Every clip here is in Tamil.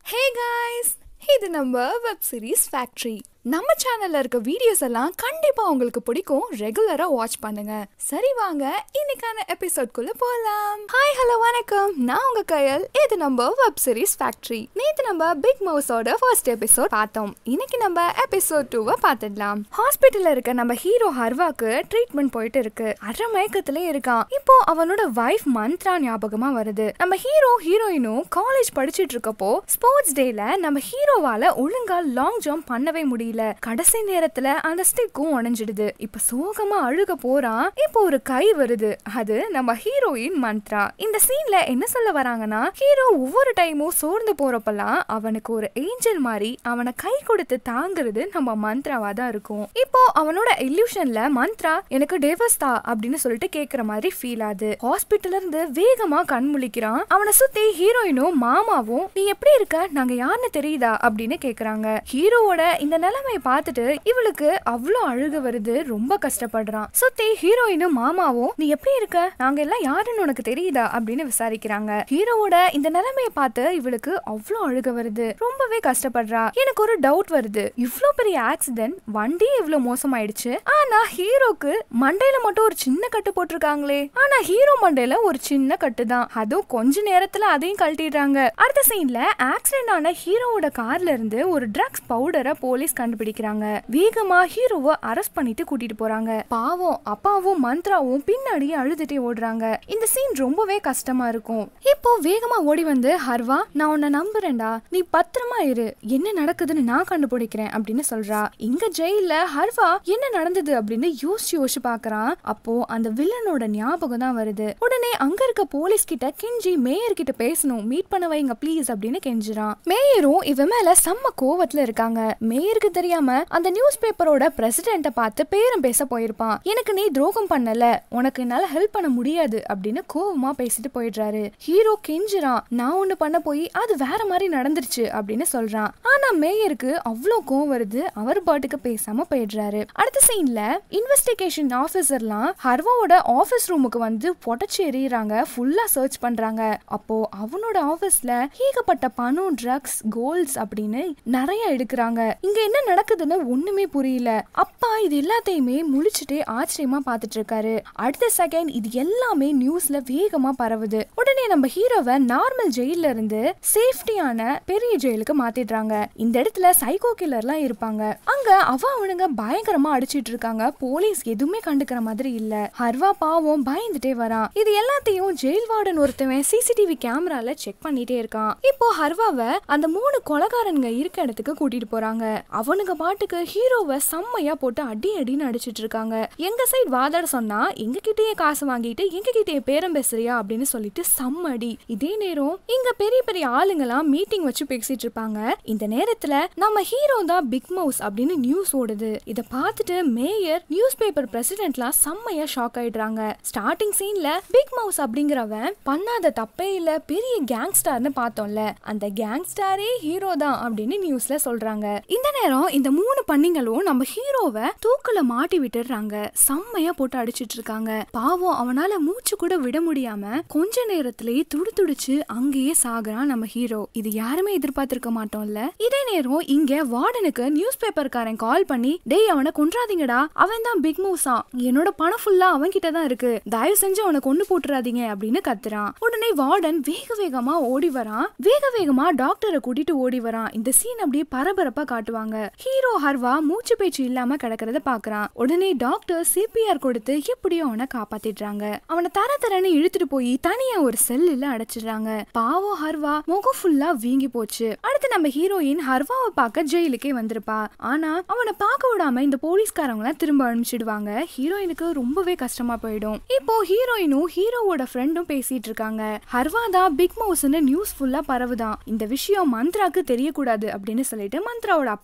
ஹே காய்ஸ் இது நம்ம வெப் சீரிஸ் ஃபேக்ட்ரி நம்ம சேனல்ல இருக்க வீடியோஸ் எல்லாம் கண்டிப்பா உங்களுக்கு பிடிக்கும் ரெகுலரா வாட்ச் பண்ணுங்க சரி வாங்க இன்னைக்கான எபிசோட்குள்ள போலாம் ஹாய் ஹலோ வணக்கம் நான் உங்க கையல் இது நம்ம வெப் சீரிஸ் ஃபேக்ட்ரி நேத்து நம்ம பிக் மவுஸோட ஃபர்ஸ்ட் எபிசோட் பார்த்தோம் இன்னைக்கு நம்ம எபிசோட் டூவை பார்த்துடலாம் ஹாஸ்பிட்டல்ல இருக்க நம்ம ஹீரோ ஹர்வாக்கு ட்ரீட்மெண்ட் போயிட்டு இருக்கு அரை மயக்கத்திலே இருக்கான் இப்போ அவனோட வைஃப் மந்த்ரா ஞாபகமா வருது நம்ம ஹீரோ ஹீரோயினும் காலேஜ் படிச்சிட்டு இருக்கப்போ ஸ்போர்ட்ஸ் டேல நம்ம ஹீரோவால ஒழுங்கா லாங் ஜம்ப் பண்ணவே முடியல கடைசி நேரத்துல அந்த ஸ்டிக்கும் உடைஞ்சிடுது இப்ப சோகமா அழுக போறான் இப்போ ஒரு கை வருது அது நம்ம ஹீரோயின் மந்த்ரா இந்த சீன்ல என்ன சொல்ல வராங்கன்னா ஹீரோ ஒவ்வொரு டைமும் சோர்ந்து போறப்பெல்லாம் அவனுக்கு ஒரு ஏஞ்சல் மாதிரி அவனை கை கொடுத்து தாங்குறது நம்ம மந்த்ராவா தான் இருக்கும் இப்போ அவனோட இல்யூஷன்ல மந்த்ரா எனக்கு டேவஸ்தா அப்படின்னு சொல்லிட்டு கேக்குற மாதிரி ஃபீல் ஆகுது ஹாஸ்பிட்டல்ல இருந்து வேகமா கண் முழிக்கிறான் அவனை சுத்தி ஹீரோயினும் மாமாவும் நீ எப்படி இருக்க நாங்க யாருன்னு தெரியுதா அப்படின்னு கேக்குறாங்க ஹீரோவோட இந்த நிலைமையை பார்த்துட்டு இவளுக்கு அவ்வளோ அழுக வருது ரொம்ப கஷ்டப்படுறான் சுத்தி ஹீரோயினும் மாமாவும் நீ எப்படி இருக்க நாங்க எல்லாம் யாருன்னு உனக்கு தெரியுதா அப்படின்னு விசாரிக்கிறாங்க ஹீரோவோட இந்த நிலைமையை பார்த்து இவளுக்கு அவ்வளோ அழுக வருது ரொம்பவே கஷ்டப்படுறா எனக்கு ஒரு டவுட் வருது இவ்ளோ பெரிய ஆக்சிடென்ட் வண்டி இவ்ளோ மோசமாயிடுச்சு ஆனா ஹீரோக்கு மண்டையில மட்டும் ஒரு சின்ன கட்டு போட்டிருக்காங்களே ஆனா ஹீரோ மண்டையில ஒரு சின்ன கட்டு தான் அதுவும் கொஞ்ச நேரத்துல அதையும் கழட்டிடுறாங்க அடுத்த சீன்ல ஆக்சிடென்ட் ஆன ஹீரோவோட கார்ல இருந்து ஒரு ட்ரக்ஸ் பவுடரை போலீஸ் கண்டுபிடிக்கிறாங்க வேகமா ஹீரோவை அரெஸ்ட் பண்ணிட்டு கூட்டிட்டு போறாங்க பாவம் அப்பாவும் மந்த்ராவும் பின்னாடியே அழுதுட்டே ஓடுறாங்க இந்த சீன் ரொம்பவே கஷ்டமா இருக்கும் இப்போ வேகமா ஓடி வந்து ஹர்வா நான் உன்னை நம்புறேன்டா நீ பத்திரமா இரு என்ன நடக்குதுன்னு நான் கண்டுபிடிக்கிறேன் அப்படின்னு சொல்றா இங்க ஜெயில ஹர்வா என்ன நடந்தது அப்படின்னு யோசிச்சு யோசிச்சு பாக்குறான் அப்போ அந்த வில்லனோட ஞாபகம் தான் வருது உடனே அங்க இருக்க போலீஸ் கிட்ட கெஞ்சி மேயர் கிட்ட பேசணும் மீட் பண்ண வைங்க ப்ளீஸ் அப்படின்னு கெஞ்சுறான் மேயரும் இவன் மேல செம்ம கோவத்துல இருக்காங்க மேயருக்கு தெரியாம அந்த நியூஸ் பேப்பரோட பிரசிடென்ட்ட பார்த்து பேரம் பேச போயிருப்பான் எனக்கு நீ துரோகம் பண்ணல உனக்கு என்னால ஹெல்ப் பண்ண முடியாது அப்படின்னு கோவமா பேசிட்டு போயிடுறாரு ஹீரோ கெஞ்சுறான் நான் ஒண்ணு பண்ண போய் அது வேற மாதிரி நடந்துருச்சு அப்படின்னு சொல்றான் ஆனா மேயருக்கு அவ்வளோ கோவம் வருது அவர் பாட்டுக்கு பேசாம போயிடுறாரு அடுத்த சீன்ல இன்வெஸ்டிகேஷன் ஆபீசர்லாம் ஹர்வாவோட ஆபீஸ் ரூமுக்கு வந்து பொட்டச்சு எறியறாங்க ஃபுல்லா சர்ச் பண்றாங்க அப்போ அவனோட ஆபீஸ்ல ஏகப்பட்ட பணம் ட்ரக்ஸ் கோல்ட்ஸ் அப்படின்னு நிறைய எடுக்கிறாங்க இங்க என்ன நடக்குதுன்னு ஒண்ணுமே புரியல அப்பா இது எல்லாத்தையுமே முழிச்சுட்டே ஆச்சரியமா பார்த்துட்டு இருக்காரு அடுத்த செகண்ட் இது எல்லாமே நியூஸ்ல வேகமா பரவுது உடனே நம்ம ஹீரோவை நார்மல் ஜெயில இருந்து சேஃப்டியான பெரிய ஜெயிலுக்கு மாத்திடுறாங்க இந்த இடத்துல சைக்கோ கில்லர்லாம் இருப்பாங்க அங்க அவ அவனுங்க பயங்கரமா அடிச்சிட்டு இருக்காங்க போலீஸ் எதுவுமே கண்டுக்கிற மாதிரி இல்ல ஹர்வா பாவம் பயந்துட்டே வரான் இது எல்லாத்தையும் ஜெயில் வார்டன் ஒருத்தவன் சிசிடிவி கேமரால செக் பண்ணிட்டே இருக்கான் இப்போ ஹர்வாவை அந்த மூணு கொலகாரனுங்க இருக்க இடத்துக்கு கூட்டிட்டு போறாங்க அவனுங்க பாட்டுக்கு ஹீரோவை செம்மையா போட்டு அடி அடின்னு அடிச்சிட்டு இருக்காங்க எங்க சைடு வாதாட சொன்னா எங்க கிட்டயே காசு வாங்கிட்டு எங்க கிட்டயே பேரம் பேசுறியா அப்படின்னு சொல்லிட்டு செம்மடி இதே நேரம் இங்க பெரிய பெரிய ஆளுங்கெல்லாம் மீட்டிங் வச்சு பேசிட்டு இருப்பாங்க இந்த நேரத்துல நம்ம ஹீரோ தான் பிக் மவுஸ் அப்படின்னு நியூஸ் ஓடுது இத பார்த்துட்டு மேயர் நியூஸ் பேப்பர் பிரசிடென்ட்லாம் செம்மையா ஷாக் ஆயிடுறாங்க ஸ்டார்டிங் சீன்ல பிக் மவுஸ் அப்படிங்கிறவன் பண்ணாத தப்பே இல்ல பெரிய கேங்ஸ்டார்னு பார்த்தோம்ல அந்த கேங்ஸ்டாரே ஹீரோ தான் அப்படின்னு நியூஸ்ல சொல்றாங்க இந்த நேரம் இந்த மூணு பண்ணிங்களும் நம்ம ஹீரோவை தூக்குல மாட்டி விட்டுடுறாங்க செம்மையா போட்டு அடிச்சிட்டு இருக்காங்க பாவம் அவனால மூச்சு கூட விட முடியாம கொஞ்ச நேரத்திலேயே துடி துடிச்சு அங்கேயே சாகுறான் நம்ம ஹீரோ இது யாருமே எதிர்பார்த்திருக்க மாட்டோம்ல இதே நேரம் இங்க வார்டனுக்கு நியூஸ் பேப்பர்காரன் கால் பண்ணி டேய் அவனை கொன்றாதீங்கடா அவன் தான் பிக் மூஸா என்னோட பணம் ஃபுல்லா அவன் கிட்ட தான் இருக்கு தயவு செஞ்சு அவனை கொண்டு போட்டுறாதீங்க அப்படின்னு கத்துறான் உடனே வார்டன் வேக வேகமா ஓடி வரான் வேக வேகமா டாக்டரை கூட்டிட்டு ஓடி வரான் இந்த சீன் அப்படியே பரபரப்பா காட்டுவாங்க ஹீரோ ஹர்வா மூச்சு பேச்சு இல்லாம கிடக்கிறத பாக்குறான் உடனே டாக்டர் சிபிஆர் கொடுத்து எப்படியோ அவனை காப்பாத்திடுறாங்க அவனை தர தரன்னு இழுத்துட்டு போய் தனியா ஒரு செல்லுல அடைச்சிடுறாங்க பாவம் ஹர்வா முகம் ஃபுல்லா வீங்கி போச்சு அடுத்து நம்ம ஹீரோயின் ஹர்வாவை பார்க்க ஜெயிலுக்கே வந்திருப்பா ஆனா அவனை பார்க்க விடாம இந்த போலீஸ்காரங்க திரும்ப அனுப்பிச்சிடுவாங்க ஹீரோயினுக்கு ரொம்பவே கஷ்டமா போயிடும் இப்போ ஹீரோயினும் ஹீரோவோட ஃப்ரெண்டும் பேசிட்டு இருக்காங்க ஹர்வா தான் பிக் மவுஸ்னு நியூஸ் ஃபுல்லா பரவுதான் இந்த விஷயம் மந்த்ராக்கு தெரியக்கூடாது அப்படின்னு சொல்லிட்டு மந்த்ராவோட அப்பா கால்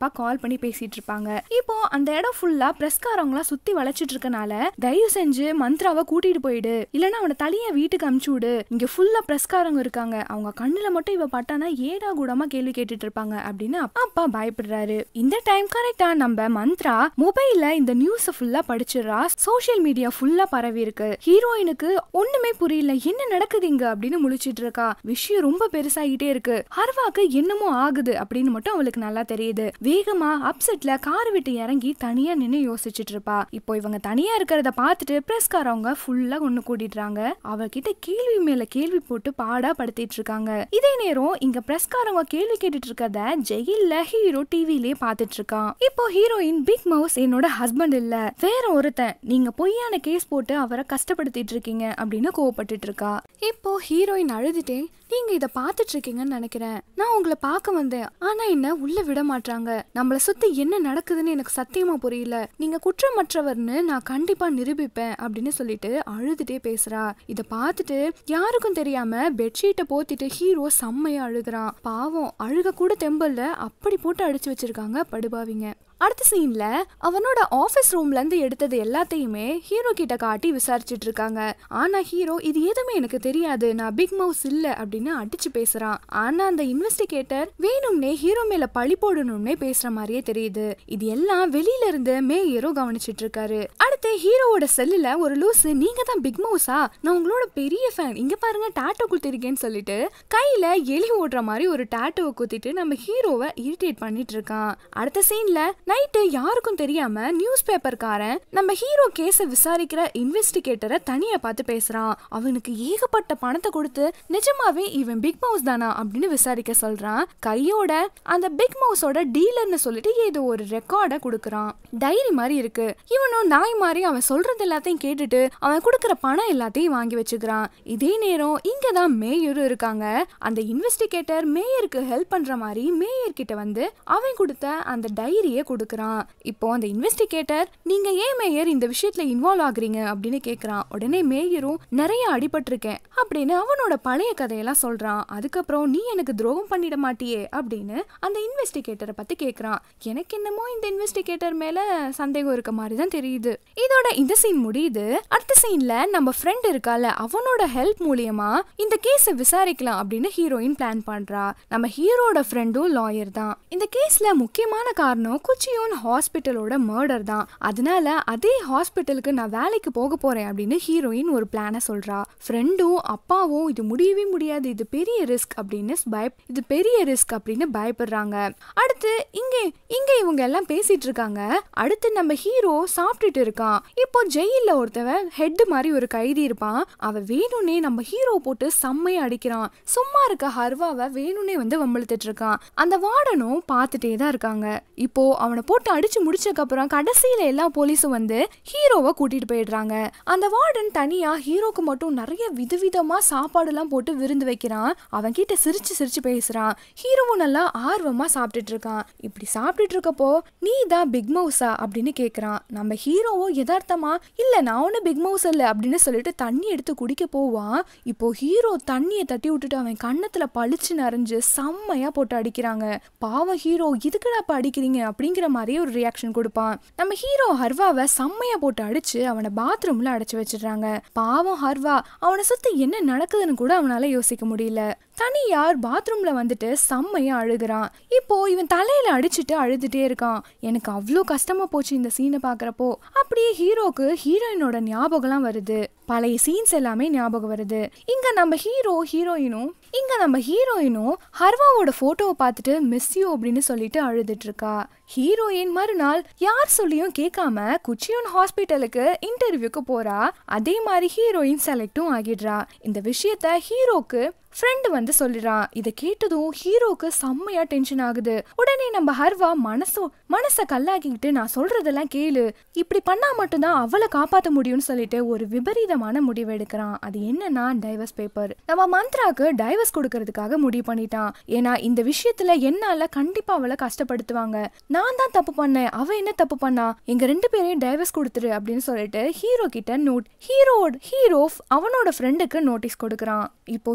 பண்ணி பேசிட்டு இருப்பாங்க இப்போ அந்த இடம் ஃபுல்லா பிரஸ்காரவங்களாம் சுத்தி வளைச்சிட்டு இருக்கனால தயவு செஞ்சு மந்த்ராவை கூட்டிட்டு போயிடு இல்லைன்னா அவனை தனியா வீட்டுக்கு அமுச்சு விடு இங்க ஃபுல்லா பிரஸ்காரங்க இருக்காங்க அவங்க கண்ணுல மட்டும் இவ பட்டானா ஏடா கூடமா கேள்வி கேட்டுட்டு இருப்பாங்க அப்படின்னு அப்பா அப்பா பயப்படுறாரு இந்த டைம் கரெக்டா நம்ம மந்த்ரா மொபைல்ல இந்த நியூஸ் ஃபுல்லா படிச்சிடுறா சோஷியல் மீடியா ஃபுல்லா பரவி இருக்கு ஹீரோயினுக்கு ஒண்ணுமே புரியல என்ன நடக்குது இங்க அப்படின்னு முழிச்சிட்டு இருக்கா விஷயம் ரொம்ப பெருசாகிட்டே இருக்கு ஹர்வாக்கு என்னமோ ஆகுது அப்படின்னு மட்டும் அவளுக்கு நல்லா தெரியுது வேகமா அப்செட்ல கார் விட்டு இறங்கி தனியா நின்னு யோசிச்சுட்டு இருப்பா இப்போ இவங்க தனியா இருக்கிறத பார்த்துட்டு பிரஸ்காரவங்க ஃபுல்லா ஒண்ணு கூட்டிடுறாங்க அவகிட்ட கேள்வி மேல கேள்வி போட்டு பாடா படுத்திட்டு இருக்காங்க இதே நேரம் இங்க பிரஸ்காரவங்க கேள்வி கேட்டுட்டு இருக்கத ஜெயில்ல ஹீரோ டிவிலே பார்த்துட்டு இருக்கான் இப்போ ஹீரோயின் பிக் மவுஸ் என்னோட ஹஸ்பண்ட் இல்ல வேற ஒருத்தன் நீங்க பொய்யான கேஸ் போட்டு அவரை கஷ்டப்படுத்திட்டு இருக்கீங்க அப்படின்னு கோவப்பட்டுட்டு இருக்கா இப்போ ஹீரோயின் அழுதுட்டே நீங்க இத பாத்துட்டு இருக்கீங்கன்னு நினைக்கிறேன் நான் உங்களை பார்க்க வந்தேன் ஆனா என்ன உள்ள விட மாட்டாங்க நம்மள சுத்தி என்ன நடக்குதுன்னு எனக்கு சத்தியமா புரியல நீங்க குற்றமற்றவர்னு நான் கண்டிப்பா நிரூபிப்பேன் அப்படின்னு சொல்லிட்டு அழுதுட்டே பேசுறா இத பார்த்துட்டு யாருக்கும் தெரியாம பெட்ஷீட்டை போத்திட்டு ஹீரோ செம்மையா அழுகுறான் பாவம் அழுக கூட தெம்பல்ல அப்படி போட்டு அடிச்சு வச்சிருக்காங்க படுபாவிங்க அடுத்த சீன்ல அவனோட ஆபீஸ் ரூம்ல இருந்து எடுத்தது எல்லாத்தையுமே ஹீரோ கிட்ட காட்டி விசாரிச்சுட்டு இருக்காங்க ஆனா ஹீரோ இது எதுவுமே எனக்கு தெரியாது நான் பிக் மவுஸ் இல்ல அப்படின்னு அடிச்சு பேசுறான் ஆனா அந்த இன்வெஸ்டிகேட்டர் வேணும்னே ஹீரோ மேல பழி போடணும்னே பேசுற மாதிரியே தெரியுது இது எல்லாம் வெளியில இருந்து மேயரோ கவனிச்சிட்டு இருக்காரு அடுத்து ஹீரோவோட செல்லுல ஒரு லூசு நீங்க தான் பிக் மவுஸா நான் உங்களோட பெரிய ஃபேன் இங்க பாருங்க டாட்டோ குத்திருக்கேன்னு சொல்லிட்டு கையில எலி ஓடுற மாதிரி ஒரு டாட்டோவை குத்திட்டு நம்ம ஹீரோவை இரிட்டேட் பண்ணிட்டு இருக்கான் அடுத்த சீன்ல நைட்டு யாருக்கும் தெரியாம நியூஸ் பேப்பர்காரன் நம்ம ஹீரோ கேஸ விசாரிக்கிற இன்வெஸ்டிகேட்டரை தனியா பார்த்து பேசுறான் அவனுக்கு ஏகப்பட்ட பணத்தை கொடுத்து நிஜமாவே இவன் பிக் மவுஸ் தானா அப்படின்னு விசாரிக்க சொல்றான் கையோட அந்த பிக் மவுஸோட டீலர்னு சொல்லிட்டு ஏதோ ஒரு ரெக்கார்டை கொடுக்கறான் டைரி மாதிரி இருக்கு இவனும் நாய் மாதிரி அவன் சொல்றது எல்லாத்தையும் கேட்டுட்டு அவன் கொடுக்கற பணம் எல்லாத்தையும் வாங்கி வச்சுக்கிறான் இதே நேரம் இங்க தான் மேயரும் இருக்காங்க அந்த இன்வெஸ்டிகேட்டர் மேயருக்கு ஹெல்ப் பண்ற மாதிரி மேயர் கிட்ட வந்து அவன் கொடுத்த அந்த டைரியை கொடுக்கறான் இப்போ அந்த இன்வெஸ்டிகேட்டர் நீங்க ஏன் மேயர் இந்த விஷயத்துல இன்வால்வ் ஆகுறீங்க அப்படின்னு கேக்குறான் உடனே மேயரும் நிறைய அடிபட்டிருக்கேன் அப்படின்னு அவனோட பழைய கதையெல்லாம் சொல்றான் அதுக்கப்புறம் நீ எனக்கு துரோகம் பண்ணிட மாட்டியே அப்படின்னு அந்த இன்வெஸ்டிகேட்டரை பத்தி கேக்குறான் எனக்கு என்னமோ இந்த இன்வெஸ்டிகேட்டர் மேல சந்தேகம் இருக்க மாதிரி தான் தெரியுது இதோட இந்த சீன் முடியுது அடுத்த சீன்ல நம்ம ஃப்ரெண்ட் இருக்கால அவனோட ஹெல்ப் மூலியமா இந்த கேஸை விசாரிக்கலாம் அப்படின்னு ஹீரோயின் பிளான் பண்றா நம்ம ஹீரோட ஃப்ரெண்டும் லாயர் தான் இந்த கேஸ்ல முக்கியமான காரணம் குச்சியோன் ஹாஸ்பிட்டலோட மர்டர் தான் அதனால அதே ஹாஸ்பிட்டலுக்கு நான் வேலைக்கு போக போறேன் அப்படின்னு ஹீரோயின் ஒரு பிளானை சொல்றா ஃப்ரெண்டும் அப்பாவும் இது முடியவே முடியாது இது பெரிய ரிஸ்க் அப்படின்னு பய இது பெரிய ரிஸ்க் அப்படின்னு பயப்படுறாங்க அடுத்து இங்கே இங்க இவங்க எல்லாம் பேசிட்டு இருக்காங்க அடுத்து நம்ம ஹீரோ சாப்பிட்டுட்டு இருக்கான் இப்போ ஜெயில ஒருத்தவன் ஹெட் மாதிரி ஒரு கைதி இருப்பான் அவன் வேணும்னே நம்ம ஹீரோ போட்டு செம்மையா அடிக்கிறான் சும்மா இருக்க ஹர்வாவை வேணும்னே வந்து வம்பிழுத்துட்டு இருக்கான் அந்த வார்டனும் பார்த்துட்டே தான் இருக்காங்க இப்போ அவனை போட்டு அடிச்சு முடிச்சதுக்கு அப்புறம் கடைசியில எல்லா போலீஸும் வந்து ஹீரோவை கூட்டிட்டு போயிடுறாங்க அந்த வார்டன் தனியா ஹீரோக்கு மட்டும் நிறைய விதவிதமா சாப்பாடுலாம் போட்டு விருந்து வைக்கிறான் அவன் கிட்ட சிரிச்சு சிரிச்சு பேசுறான் ஹீரோவும் நல்லா ஆர்வமா சாப்பிட்டுட்டு இருக்கான் இப்படி சாப்பிட்டுட்டு இருக்கப்போ நீ தான் பிக் மவுஸா அப்படின்னு கேக்குறான் நம்ம ஹீரோவும் யதார்த்தமா இல்ல நான் ஒன்னும் பிக் மவுஸ் இல்ல அப்படின்னு சொல்லிட்டு தண்ணி எடுத்து குடிக்க போவான் இப்போ ஹீரோ தண்ணியை தட்டி விட்டுட்டு அவன் கண்ணத்துல பளிச்சு நிறைஞ்சு செம்மையா போட்டு அடிக்கிறாங்க பாவம் ஹீரோ இதுக்குடா அப்ப அடிக்கிறீங்க அப்படிங்கிற மாதிரியே ஒரு ரியாக்ஷன் கொடுப்பான் நம்ம ஹீரோ ஹர்வாவை செம்மையா போட்டு அடிச்சு அவனை பாத்ரூம்ல அடைச்சு வச்சிடுறாங்க பாவம் ஹர்வா அவனை சுத்தி என்ன நடக்குதுன்னு கூட அவனால யோசிக்க முடியல தனியார் பாத்ரூம்ல வந்துட்டு செம்மையா அழுகுறான் இப்போ இவன் தலையில அடிச்சுட்டு அழுதுட்டே இருக்கான் எனக்கு அவ்வளோ கஷ்டமா போச்சு இந்த சீனை பாக்குறப்போ அப்படியே ஹீரோக்கு ஹீரோயினோட ஞாபகம்லாம் வருது பழைய சீன்ஸ் எல்லாமே ஞாபகம் வருது இங்க நம்ம ஹீரோ ஹீரோயினும் இங்க நம்ம ஹீரோயினும் ஹர்வாவோட போட்டோவை பார்த்துட்டு மிஸ் யூ அப்படின்னு சொல்லிட்டு அழுதுட்டு இருக்கா ஹீரோயின் மறுநாள் யார் சொல்லியும் கேட்காம குச்சியோன் ஹாஸ்பிட்டலுக்கு இன்டர்வியூக்கு போறா அதே மாதிரி ஹீரோயின் செலக்டும் ஆகிடுறா இந்த விஷயத்த ஹீரோக்கு ஃப்ரெண்டு வந்து சொல்லிடுறான் இதை கேட்டதும் ஹீரோக்கு செம்மையா டென்ஷன் ஆகுது உடனே நம்ம ஹர்வா மனசோ மனசை கல்லாக்கிக்கிட்டு நான் சொல்றதெல்லாம் கேளு இப்படி பண்ணா மட்டும்தான் அவளை காப்பாற்ற முடியும்னு சொல்லிட்டு ஒரு விபரீதமான முடிவு எடுக்கிறான் அது என்னன்னா டைவர்ஸ் பேப்பர் நம்ம மந்த்ராக்கு டைவர்ஸ் கொடுக்கறதுக்காக முடிவு பண்ணிட்டான் ஏன்னா இந்த விஷயத்துல என்னால கண்டிப்பா அவளை கஷ்டப்படுத்துவாங்க நான் தான் தப்பு பண்ணேன் அவ என்ன தப்பு பண்ணா எங்க ரெண்டு பேரையும் டைவர்ஸ் கொடுத்துரு அப்படின்னு சொல்லிட்டு ஹீரோ கிட்ட நோட் ஹீரோ ஹீரோ அவனோட ஃப்ரெண்டுக்கு நோட்டீஸ் கொடுக்குறான் இப்போ ஹீரோ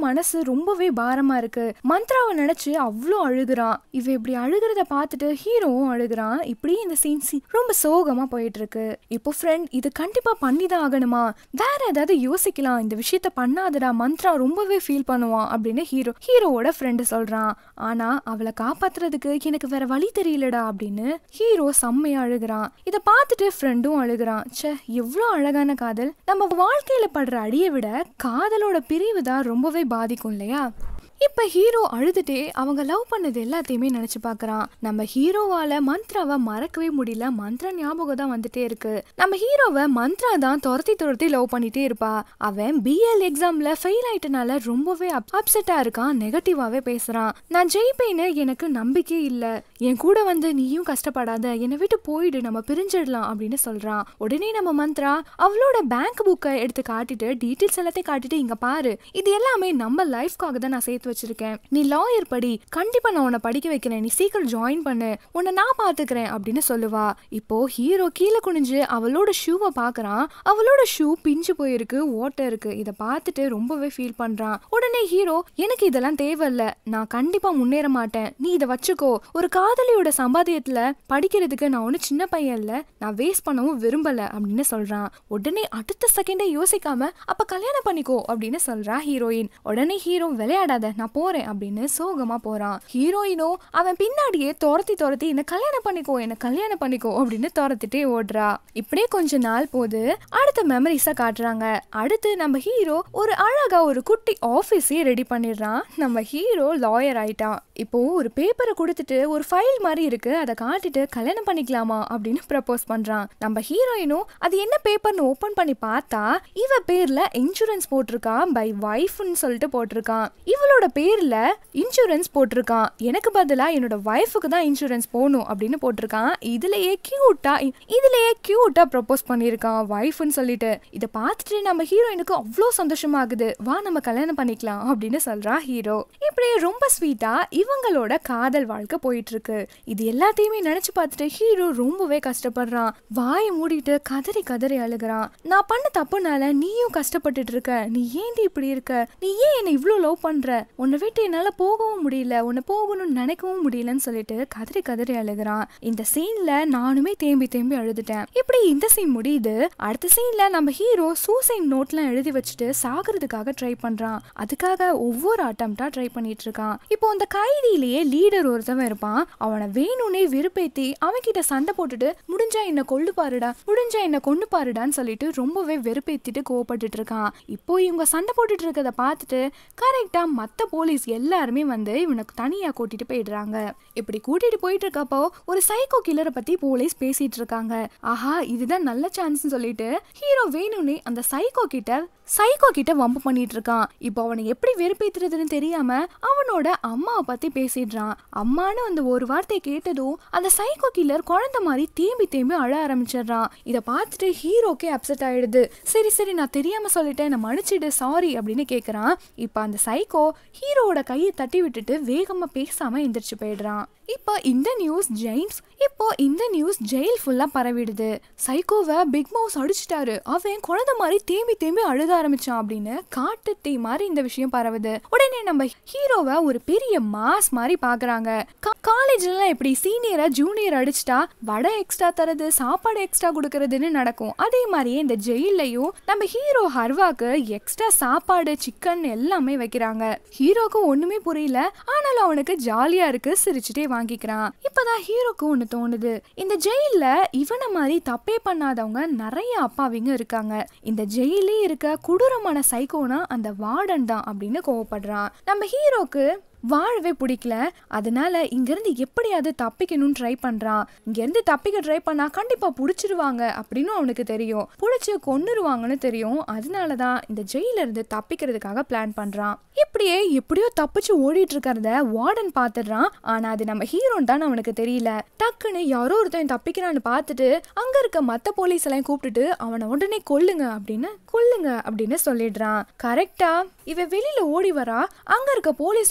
மனசு ரொம்பவே பாரமா இருக்கு மந்த்ராவை நினைச்சு அவ்வளோ அழுகுறான் இவ இப்படி அழுகிறத பார்த்துட்டு ஹீரோவும் அழுகுறான் இப்படி இந்த சீன் ரொம்ப சோகமா போயிட்டு இருக்கு இப்போ ஃப்ரெண்ட் இது கண்டிப்பா பண்ணிதான் ஆகணுமா வேற ஏதாவது யோசிக்கலாம் இந்த விஷயத்த பண்ணாதடா மந்த்ரா ரொம்பவே ஃபீல் பண்ணுவான் அப்படின்னு ஹீரோ ஹீரோவோட ஃப்ரெண்டு சொல்றான் ஆனா அவளை காப்பாத்துறதுக்கு எனக்கு வேற வழி தெரியலடா அப்படின்னு ஹீரோ செம்மையா அழுகுறான் இத பார்த்துட்டு ஃப்ரெண்டும் அழுகுறான் ச்சே எவ்வளோ அழகான காதல் நம்ம வாழ்க்கையில படுற அடியை விட காதலோட பிரிவு தான் ரொம்பவே பாதிக்கும் இல்லையா இப்ப ஹீரோ அழுதுட்டே அவங்க லவ் பண்ணது எல்லாத்தையுமே நினைச்சு பாக்குறான் நம்ம ஹீரோவால மந்த்ராவை மறக்கவே முடியல மந்த்ரா ஞாபகம் தான் வந்துட்டே இருக்கு நம்ம ஹீரோவை மந்த்ரா தான் துரத்தி துரத்தி லவ் பண்ணிட்டே இருப்பா அவன் பிஎல் எக்ஸாம்ல ஃபெயில் ஆயிட்டனால ரொம்பவே அப்செட்டா இருக்கான் நெகட்டிவாவே பேசுறான் நான் ஜெயிப்பேன்னு எனக்கு நம்பிக்கை இல்ல என் கூட வந்து நீயும் கஷ்டப்படாத என்னை விட்டு போயிடு நம்ம பிரிஞ்சிடலாம் அப்படின்னு சொல்றான் உடனே நம்ம மந்த்ரா அவளோட பேங்க் புக்கை எடுத்து காட்டிட்டு டீட்டெயில்ஸ் எல்லாத்தையும் காட்டிட்டு இங்க பாரு இது எல்லாமே நம்ம லைஃப்காக தான் நான் சேர்த்து வச்சிருக்கேன் நீ லாயர் படி கண்டிப்பா நான் உன்னை படிக்க வைக்கிறேன் நீ சீக்கிரம் ஜாயின் பண்ணு உன்னை நான் பாத்துக்கிறேன் அப்படின்னு சொல்லுவா இப்போ ஹீரோ கீழே குனிஞ்சு அவளோட ஷூவை பாக்குறான் அவளோட ஷூ பிஞ்சு போயிருக்கு ஓட்ட இருக்கு இதை பார்த்துட்டு ரொம்பவே ஃபீல் பண்றான் உடனே ஹீரோ எனக்கு இதெல்லாம் தேவையில்ல நான் கண்டிப்பா முன்னேற மாட்டேன் நீ இதை வச்சுக்கோ ஒரு காதலியோட சம்பாத்தியத்துல படிக்கிறதுக்கு நான் ஒன்னும் சின்ன பையன் இல்ல நான் வேஸ்ட் பண்ணவும் விரும்பல அப்படின்னு சொல்றான் உடனே அடுத்த செகண்டே யோசிக்காம அப்ப கல்யாணம் பண்ணிக்கோ அப்படின்னு சொல்றா ஹீரோயின் உடனே ஹீரோ விளையாடாத நான் போறேன் அப்படின்னு சோகமா போறான் ஹீரோயினோ அவன் பின்னாடியே துரத்தி துரத்தி என்ன கல்யாணம் பண்ணிக்கோ என்ன கல்யாணம் பண்ணிக்கோ அப்படின்னு துரத்திட்டே ஓடுறா இப்படியே கொஞ்ச நாள் போது அடுத்த மெமரிஸ காட்டுறாங்க அடுத்து நம்ம ஹீரோ ஒரு அழகா ஒரு குட்டி ஆஃபீஸே ரெடி பண்ணிடுறான் நம்ம ஹீரோ லாயர் ஆயிட்டான் இப்போ ஒரு பேப்பரை கொடுத்துட்டு ஒரு ஃபைல் மாதிரி இருக்கு அதை காட்டிட்டு கல்யாணம் பண்ணிக்கலாமா அப்படின்னு ப்ரப்போஸ் பண்றான் நம்ம ஹீரோயினும் அது என்ன பேப்பர்னு ஓபன் பண்ணி பார்த்தா இவ பேர்ல இன்சூரன்ஸ் போட்டிருக்கான் பை வைஃப்னு சொல்லிட்டு போட்டிருக்கான் இவளோட பேர்ல இன்சூரன்ஸ் போட்டிருக்கான் எனக்கு பதிலா என்னோட ஒய்ஃபுக்கு தான் இன்சூரன்ஸ் போகணும் அப்படின்னு போட்டிருக்கான் இதுலயே கியூட்டா இதுலயே கியூட்டா ப்ரப்போஸ் பண்ணியிருக்கான் ஒய்ஃப்னு சொல்லிட்டு இதை பார்த்துட்டு நம்ம ஹீரோயினுக்கு அவ்வளோ சந்தோஷமாகுது வா நம்ம கல்யாணம் பண்ணிக்கலாம் அப்படின்னு சொல்றா ஹீரோ இப்படியே ரொம்ப ஸ்வீட்டா இவங்களோட காதல் வாழ்க்கை போயிட்டு இருக்கு இது எல்லாத்தையுமே நினைச்சு பார்த்துட்டு ஹீரோ ரொம்பவே கஷ்டப்படுறான் வாயை மூடிட்டு கதறி கதறி அழுகுறான் நான் பண்ண தப்புனால நீயும் கஷ்டப்பட்டுட்டு இருக்க நீ ஏண்டி இப்படி இருக்க நீ ஏன் என்னை இவ்வளோ லவ் பண்ற உன்னை விட்டு என்னால போகவும் முடியல உன்னை போகணும்னு நினைக்கவும் முடியலன்னு சொல்லிட்டு கதறி கதறி அழுகுறான் இந்த சீன்ல நானுமே தேம்பி தேம்பி அழுதுட்டேன் இப்படி இந்த சீன் முடியுது அடுத்த சீன்ல நம்ம ஹீரோ சூசைட் நோட்லாம் எழுதி வச்சுட்டு சாகிறதுக்காக ட்ரை பண்றான் அதுக்காக ஒவ்வொரு அட்டம்ப்டா ட்ரை பண்ணிட்டு இருக்கான் இப்போ அந்த கைதியிலேயே லீடர் ஒருத்தவன் இருப்பான் அவனை வேணும்னே விருப்பேத்தி அவன்கிட்ட சண்டை போட்டுட்டு முடிஞ்சா என்ன கொள்ளு பாருடா முடிஞ்சா என்ன கொண்டு பாருடான்னு சொல்லிட்டு ரொம்பவே வெறுப்பேத்திட்டு கோவப்பட்டுட்டு இருக்கான் இப்போ இவங்க சண்டை போட்டுட்டு இருக்கத பார்த்துட்டு கரெக்டா மத்த போலீஸ் எல்லாருமே வந்து இவனுக்கு தனியா கூட்டிட்டு போயிடுறாங்க இப்படி கூட்டிட்டு போயிட்டு இருக்கப்போ ஒரு சைக்கோ கில்லரை பத்தி போலீஸ் பேசிட்டு இருக்காங்க ஆஹா இதுதான் நல்ல சான்ஸ்னு சொல்லிட்டு ஹீரோ வேணும்னே அந்த சைக்கோ கிட்ட சைக்கோ கிட்ட வம்பு பண்ணிட்டு இருக்கான் இப்போ அவனை எப்படி வெறுப்பேத்துறதுன்னு தெரியாம அவனோட அம்மாவை பத்தி பேசிடுறான் அம்மான்னு அந்த ஒரு வார்த்தை கேட்டதும் அந்த சைக்கோ கில்லர் குழந்தை மாதிரி தேம்பி தேம்பி அழ ஆரம்பிச்சிடுறான் இதை பார்த்துட்டு ஹீரோக்கே அப்செட் ஆயிடுது சரி சரி நான் தெரியாம சொல்லிட்டேன் நான் மன்னிச்சிடு சாரி அப்படின்னு கேக்குறான் இப்போ அந்த சைக்கோ ஹீரோவோட கையை தட்டி விட்டுட்டு வேகமா பேசாம எந்திரிச்சு போயிடுறான் இப்போ இந்த நியூஸ் ஜெயின்ஸ் இப்போ இந்த நியூஸ் ஜெயில் ஃபுல்லா பரவிடுது சைக்கோவை பிக் மவுஸ் அடிச்சிட்டாரு அவன் குழந்தை மாதிரி தேம்பி தேம்பி அழுக ஆரம்பிச்சான் அப்படின்னு காட்டு தீ மாதிரி இந்த விஷயம் பரவுது உடனே நம்ம ஹீரோவை ஒரு பெரிய மாஸ் மாதிரி பாக்குறாங்க காலேஜ்ல எப்படி சீனியரா ஜூனியர் அடிச்சிட்டா வடை எக்ஸ்ட்ரா தரது சாப்பாடு எக்ஸ்ட்ரா கொடுக்கறதுன்னு நடக்கும் அதே மாதிரியே இந்த ஜெயிலையும் நம்ம ஹீரோ ஹர்வாக்கு எக்ஸ்ட்ரா சாப்பாடு சிக்கன் எல்லாமே வைக்கிறாங்க ஹீரோக்கு ஒண்ணுமே புரியல ஆனாலும் அவனுக்கு ஜாலியா இருக்கு சிரிச்சுட்டே வாங்கிக்கிறான் இப்பதான் ஹீரோக்கு ஒண்ணு தோணுது இந்த ஜெயில்ல இவனை மாதிரி தப்பே பண்ணாதவங்க நிறைய அப்பாவிங்க இருக்காங்க இந்த ஜெயிலே இருக்க கொடூரமான சைக்கோனா அந்த வார்டன் தான் அப்படின்னு கோவப்படுறான் நம்ம ஹீரோக்கு வாழவே பிடிக்கல அதனால இங்கிருந்து எப்படியாவது தப்பிக்கணும்னு ட்ரை பண்றான் இங்கிருந்து தப்பிக்க ட்ரை பண்ணா கண்டிப்பா புடிச்சிருவாங்க அப்படின்னு அவனுக்கு தெரியும் புடிச்சு கொன்னுருவாங்கன்னு தெரியும் அதனாலதான் இந்த ஜெயில இருந்து தப்பிக்கிறதுக்காக பிளான் பண்றான் இப்படியே எப்படியோ தப்பிச்சு ஓடிட்டு இருக்கிறத வார்டன் பாத்துடுறான் ஆனா அது நம்ம ஹீரோன் தான் அவனுக்கு தெரியல டக்குன்னு யாரோ ஒருத்தன் தப்பிக்கிறான்னு பார்த்துட்டு அங்க இருக்க மத்த போலீஸ் எல்லாம் கூப்பிட்டுட்டு அவனை உடனே கொல்லுங்க அப்படின்னு கொல்லுங்க அப்படின்னு சொல்லிடுறான் கரெக்டா இவன் வெளியில ஓடி வரா அங்க இருக்க போலீஸ் ஒருத்தவன்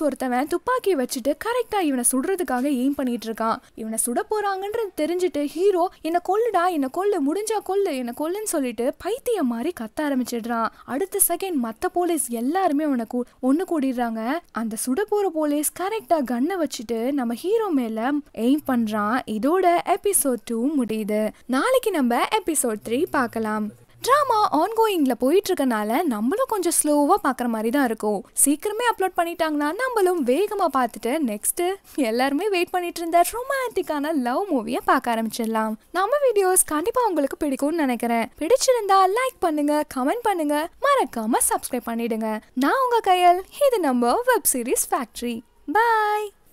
ஒருத்தன் துப்பாக்கி வச்சுட்டு கரெக்டா இவனை சுடுறதுக்காக எய்ம் பண்ணிட்டு இருக்கான் இவனை சுட போறாங்கன்றது தெரிஞ்சுட்டு ஹீரோ என்ன கொல்லுடா என்ன கொல்லு முடிஞ்சா கொல்லு என்ன கொல்லுன்னு சொல்லிட்டு பைத்தியம் மாதிரி கத்த ஆரம்பிச்சிடுறான் அடுத்த செகண்ட் மத்த போலீஸ் எல்லாருமே அவனை கூ ஒண்ணு கூடிடுறாங்க அந்த சுட போற போலீஸ் கரெக்டா கன்னை வச்சுட்டு நம்ம ஹீரோ மேல எய்ம் பண்றான் இதோட எபிசோட் டூ முடியுது நாளைக்கு நம்ம எபிசோட் த்ரீ பார்க்கலாம் ட்ராமா ஆன்கோயிங்ல போயிட்டு இருக்கனால நம்மளும் கொஞ்சம் ஸ்லோவா பாக்குற மாதிரி தான் இருக்கும் சீக்கிரமே அப்லோட் பண்ணிட்டாங்கன்னா நம்மளும் வேகமா பார்த்துட்டு நெக்ஸ்ட் எல்லாருமே வெயிட் பண்ணிட்டு இருந்த ரொமான்டிக்கான லவ் மூவியை பார்க்க ஆரம்பிச்சிடலாம் நம்ம வீடியோஸ் கண்டிப்பா உங்களுக்கு பிடிக்கும்னு நினைக்கிறேன் பிடிச்சிருந்தா லைக் பண்ணுங்க கமெண்ட் பண்ணுங்க மறக்காம சப்ஸ்கிரைப் பண்ணிடுங்க நான் உங்க கையல் இது நம்ம வெப் சீரிஸ் ஃபேக்ட்ரி பாய்